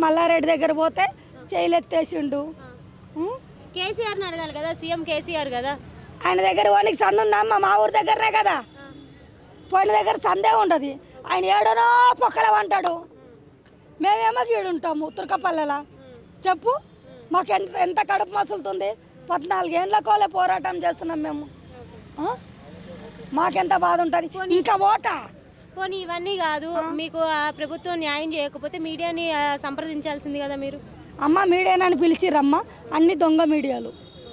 మల్లారెడ్డి దగ్గర పోతే చేయలెత్తేసిండు ఉం? కేసీఆర్ని అడగాలి కదా సీఎం కేసీఆర్ కదా ఆయన దగ్గర వానికి సంద ఉందమ్మా మా ఊరి దగ్గరనే కదా పోయిన దగ్గర సందే ఉండదు ఆయన ఏడనో పొక్కల అంటాడు మేమేమో గీడుంటాము తుర్కపల్లెలా చెప్పు మాకు ఎంత ఎంత కడుపు మసులుతుంది పద్నాలుగేళ్ళ కోలే పోరాటం చేస్తున్నాం మేము ఆ? మాకెంత బాధ ఉంటుంది ఇంకా ఓటా పోనీ ఇవన్నీ కాదు మీకు ఆ ప్రభుత్వం న్యాయం చేయకపోతే మీడియాని ఆ, సంప్రదించాల్సింది కదా మీరు అమ్మ మీడియానని పిలిచిరమ్మ అన్ని దొంగ మీడియాలు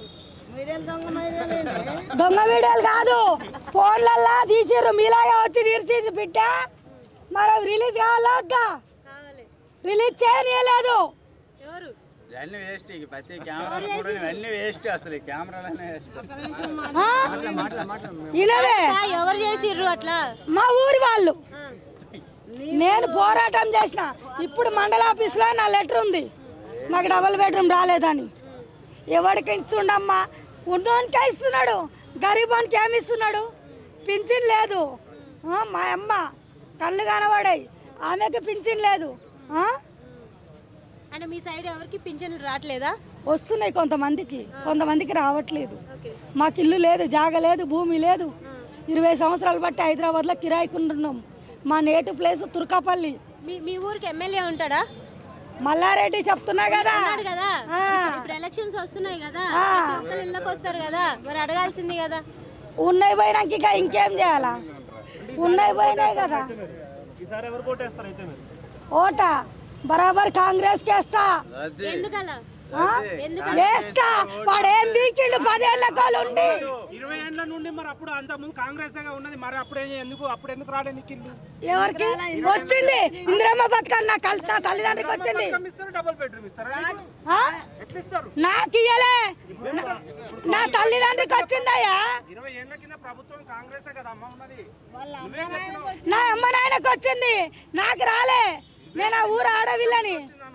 దొంగ మీడియాలు కాదు ఫోన్లల్లా తీసిర్రు మీలాగా వచ్చి తీర్చింది బిడ్డ మరి అవి రిలీజ్ కావాలా వద్దా రిలీజ్ చేయనీయలేదు ఎవరు ఇవన్నీ వేస్ట్ ఇక ప్రతి కెమెరా కూడా ఇవన్నీ వేస్ట్ అసలు ఈ కెమెరాలన్నీ వేస్ట్ ఆ? ఇనవే ఆ, ఎవరు చేసిర్రు అట్లా మా ఊరి వాళ్ళు ఆ. నేను పోరాటం చేసిన ఇప్పుడు మండల ఆఫీస్లో నా లెటర్ ఉంది నాకు డబుల్ బెడ్రూమ్ రాలేదని ఎవరికి ఇస్తుండమ్మా ఉన్నోనికే ఇస్తున్నాడు గరీబానికి ఏమి ఇస్తున్నాడు పింఛన్ లేదు ఆ, మా అమ్మ కళ్ళు కనబడాయి ఆమెకి పింఛన్ లేదు ఆ? అంటే మీ సైడ్ ఎవరికి పింఛన్లు రావట్లేదా వస్తున్నాయి కొంతమందికి కొంతమందికి రావట్లేదు ఓకే మాకు ఇల్లు లేదు జాగ లేదు భూమి లేదు ఇరవై సంవత్సరాలు బట్టి హైదరాబాద్లో కిరాయికుంటున్నాం మా నేటివ్ ప్లేస్ తుర్కాపల్లి మీ మీ ఊరికి ఎమ్మెల్యే ఉంటాడా మల్లారెడ్డి చెప్తున్నా కదా ఉన్నాడు కదా ఆ. ఇప్పుడు ఎలక్షన్స్ వస్తున్నాయి కదా ఆ. ప్రతి ఒక్కరు ఇళ్ళకి వస్తారు కదా మరి అడగాల్సింది కదా ఉన్నాయి పోయినాక ఇంకా ఇంకేం చేయాలా ఉన్నాయి పోయినాయి కదా ఈసారి ఎవరు కోటేస్తారు అయితే మీరు ఓట బరాబర్ కాంగ్రెస్ కేస్తా అది ఎందుకలా ఆ? వేస్తా వాడు ఏం బీకిండు పదేళ్ల కోలు ఉండి ఇరవై ఏళ్ళ నుండి మరి అప్పుడు అంత ముందు కాంగ్రెస్ గా ఉన్నది మరి అప్పుడు ఏం- ఎందుకు అప్పుడు ఎందుకు రాడే నీకు ఇల్లు ఎవరికి వచ్చింది ఇందిరమ్మ పథకం నా కల్ నా తల్లిదండ్రికి వచ్చింది ఇస్తారు డబుల్ బెడ్రూమ్ ఇస్తారా ఆ? ఎట్లా ఇస్తారు నాకు ఇయ్యలే నా- నా తల్లిదండ్రికి వచ్చిందయ్యా ఇరవై ఏళ్ల కింద ప్రభుత్వం కాంగ్రెస్ కదా అమ్మ ఉన్నది నా అమ్మ నాయనకు వచ్చింది నాకు రాలే నేను ఆ ఊరు ఆడవిల్లని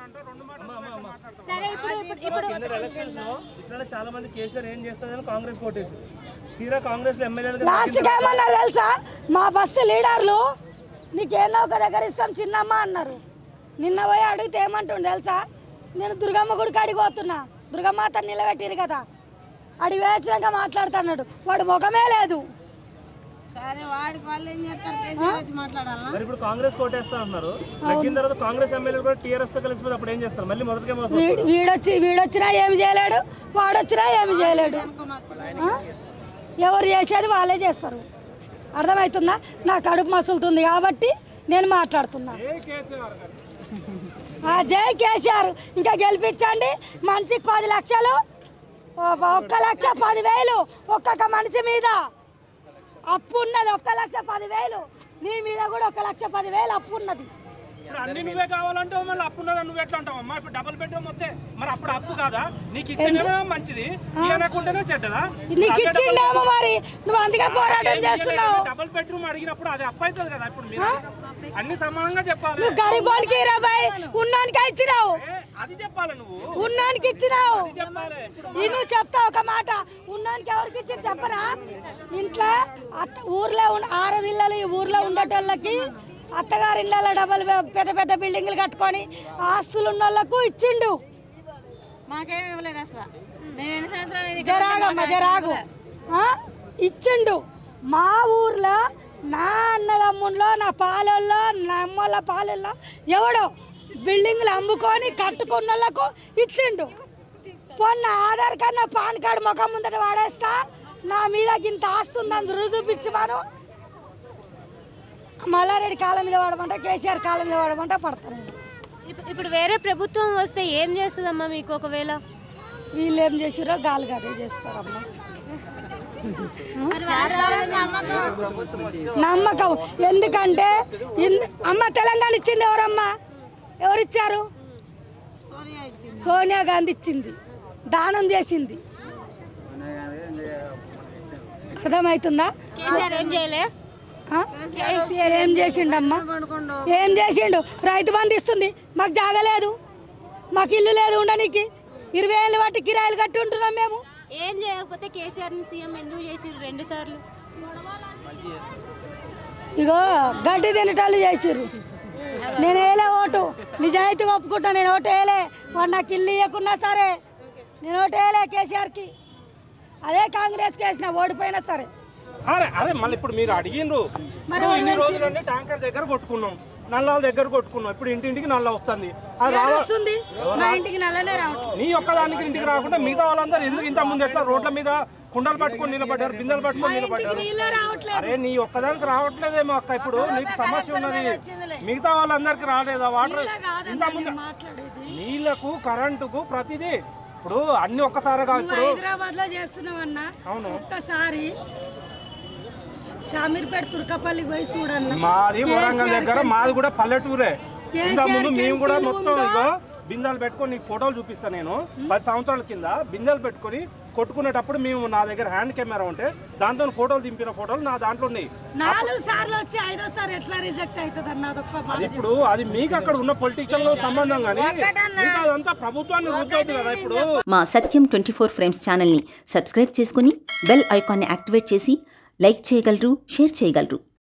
సరే ఇప్పుడు ఇప్పుడు ఇప్పుడు ఎలక్షన్స్ లో ఇట్లా చాలా మంది కేసీఆర్ ఏం చేస్తుందని కాంగ్రెస్ కోటేసి తీరా కాంగ్రెస్ లో ఎమ్మెల్యేలు లాస్ట్కి ఏమన్నారు తెలుసా మా బస్సు లీడర్లు నీకేనా ఒక దగ్గర ఇస్తాం చిన్నమ్మ అన్నారు నిన్న పోయి అడిగితే ఏమంటుండు తెలుసా నేను దుర్గమ్మ గుడికి అడిగి పోతున్నా దుర్గమ్మాత నిలబెట్టిరు కదా అడిగి వేసినాక మాట్లాడుతున్నాడు వాడు ముఖమే లేదు మరి ఇప్పుడు కాంగ్రెస్ కోటేస్తా అంటున్నారు తగ్గిన తర్వాత కాంగ్రెస్ ఎమ్మెల్యేలు కూడా టీఆర్ఎస్ తో కలిసిపోతే అప్పుడు ఏం చేస్తారు మళ్ళీ మొదటికే మొదలు వీ- వీడొచ్చి వీడొచ్చినా ఏమి చేయలేడు వాడొచ్చినా ఏమి చేయలేడు ఆ? ఎవరు చేసేది వాళ్ళే చేస్తారు అర్థమవుతుందా నా కడుపు మసులుతుంది కాబట్టి నేను మాట్లాడుతున్నా ఆ, జై కేసీఆర్ ఇంకా గెలిపించండి మనిషికి పది లక్షలు ఒ- ఒక్క లక్ష పదివేలు ఒక్కొక్క మనిషి మీద అప్పు ఉన్నది ఒక్క లక్ష పదివేలు నీ మీద కూడా ఒక లక్ష పదివేలు అప్పు ఉన్నది ఇప్పుడు అన్ని నువ్వే కావాలంటే మళ్ళీ అప్పు ఉన్నదా నువ్వు ఎట్లా అంటావు అమ్మా ఇప్పుడు డబుల్ బెడ్రూమ్ వస్తే మరి అప్పుడు అప్పు కాదా నీకు ఇచ్చేనేమో మంచిది ఇవ్వకుంటేనే చెడ్డదా నీకు ఇచ్చిండేమో మరి నువ్వు అందుకే పోరాటం చేస్తున్నావు డబుల్ బెడ్రూమ్ అడిగినప్పుడు అది అప్పు అవుతుంది కదా ఇప్పుడు మీరు అన్ని సమానంగా చెప్పాలి నువ్వు గరీబోనికి ఇరవై ఉన్నోనికి ఇచ్చినావు ఏ, అది చెప్పాలి నువ్వు ఉన్నోనికి ఇచ్చినావు చెప్పాలి ఈ నువ్వు చెప్తా ఒక మాట ఉన్నోనికి ఎవరికి ఇచ్చి చెప్పరా ఇంట్లో అత్త ఊర్లో ఉన్న ఆరవిల్లలు ఈ ఊర్లో ఉండేటోళ్ళకి అత్తగారి ఇళ్ళ డబల్ పెద్ద పెద్ద బిల్డింగ్లు కట్టుకొని ఆస్తులు ఉన్న వాళ్ళకు ఇచ్చిండు మాకేం ఇవ్వలేదు అసలు మేము ఎన్ని సంవత్సరాలు ఇది జరాగమ్మ జరాగు ఆ? ఇచ్చిండు మా ఊర్లో నా అన్నదమ్ముల్లో నా పాలల్లో నా అమ్మల పాలల్లో ఎవడో బిల్డింగ్లు అమ్ముకొని కట్టుకున్న వాళ్ళకు ఇచ్చిండు పొన్న ఆధార్ కార్డు నా పాన్ కార్డు ముఖం ముందట వాడేస్తా నా మీద ఇంత ఆస్తుందని రుజువుపిచ్చిమాను మల్లారెడ్డి కాలం మీద వాడమంటే కేసీఆర్ కాలం మీద వాడమంటే పడతాను ఇప్పు- ఇప్పుడు వేరే ప్రభుత్వం వస్తే ఏం చేస్తుందమ్మా మీకు ఒకవేళ వీళ్ళు ఏం చేసిరో గాలి అదే చేస్తారమ్మా నమ్మకం ఎందుకంటే ఇన్- అమ్మ తెలంగాణ ఇచ్చింది ఎవరమ్మా ఎవరిచ్చారు సోనియా గాంధీ ఇచ్చింది దానం చేసింది అర్థమవుతుందా కేసీఆర్ ఏం చేయలే ఆ? కేసీఆర్ ఏం చేసిండమ్మా ఏం చేసిండు రైతు బంధు ఇస్తుంది మాకు జాగలేదు మాకు ఇల్లు లేదు ఉండనికి ఇరవై ఏళ్ళు బట్టి కిరాయిలు కట్టి ఉంటున్నాం మేము ఏం చేయకపోతే కేసీఆర్ సీఎం ఎందుకు చేసిర్రు రెండు సార్లు ఇగో గడ్డి తినేటోళ్ళు చేసిర్రు నేను వేలే ఓటు నిజాయితీ ఒప్పుకుంటా నేను ఓటేయలే వాడు నాకు ఇల్లు ఇవ్వకున్నా సరే నేను ఓటేయలే కేసీఆర్కి అదే కాంగ్రెస్కి వేసిన ఓడిపోయినా సరే అరే అదే మళ్ళీ ఇప్పుడు మీరు అడిగిండ్రు ఇప్పుడు ఇన్ని రోజులన్నీ ట్యాంకర్ దగ్గర కొట్టుకున్నాం నల్లాల దగ్గర కొట్టుకున్నాం ఇప్పుడు ఇంటింటికి నల్ల వస్తుంది అది రావా వస్తుంది మా ఇంటికి నల్లనే రావట్లేదు నీ ఒక్కదానికి ఇంటికి రాకుండా మిగతా వాళ్ళందరూ ఎందుకు ఇంత ముందు ఎట్లా రోడ్ల మీద కుండలు పట్టుకొని నిలబడ్డారు బిందెలు పట్టుకొని నిలబడ్డారు నీళ్ళే రావట్లేదు అరే నీ ఒక్కదానికి రావట్లేదేమో అక్క ఇప్పుడు నీకు సమస్య ఉన్నది మిగతా వాళ్ళందరికి రాలేదా వాటర్ ఇంత ముందు మాట్లాడేది నీళ్లకు కరెంటుకు ప్రతిదీ ఇప్పుడు అన్ని ఒక్కసారిగా ఇప్పుడు హైదరాబాద్ లో చేస్తున్నామన్నా అవును. ఒక్కసారి షామీర్పేట తుర్కపల్లికి పోయి చూడన్నా మాది వరంగల్ దగ్గర మాది కూడా పల్లెటూరే ఇంత ముందు మేము కూడా మొత్తం ఇగో బిందెలు పెట్టుకొని నీకు ఫోటోలు చూపిస్తా నేను పది సంవత్సరాల కింద బిందెలు పెట్టుకొని కొట్టుకునేటప్పుడు మేము నా దగ్గర హ్యాండ్ కెమెరా ఉంటే దాంతో ఫోటోలు దింపిన ఫోటోలు నా దాంట్లో ఉన్నాయి నాలుగు సార్లు వచ్చి ఐదోసారి ఎట్లా రిజెక్ట్ అవుతుంది అన్న అదొక్క బాధ. అది ఇప్పుడు అది మీకు అక్కడ ఉన్న పొలిటీషియన్ లో సంబంధం కానీ మీకు అదంతా ప్రభుత్వాన్ని రుద్దవుతుంది కదా ఇప్పుడు మా సత్యం ట్వంటీ ఫోర్ ఫ్రేమ్స్ ఛానల్ని సబ్స్క్రైబ్ చేసుకుని బెల్ ఐకాన్ని యాక్టివేట్ చేసి లైక్ చేయగలరు షేర్ చేయగలరు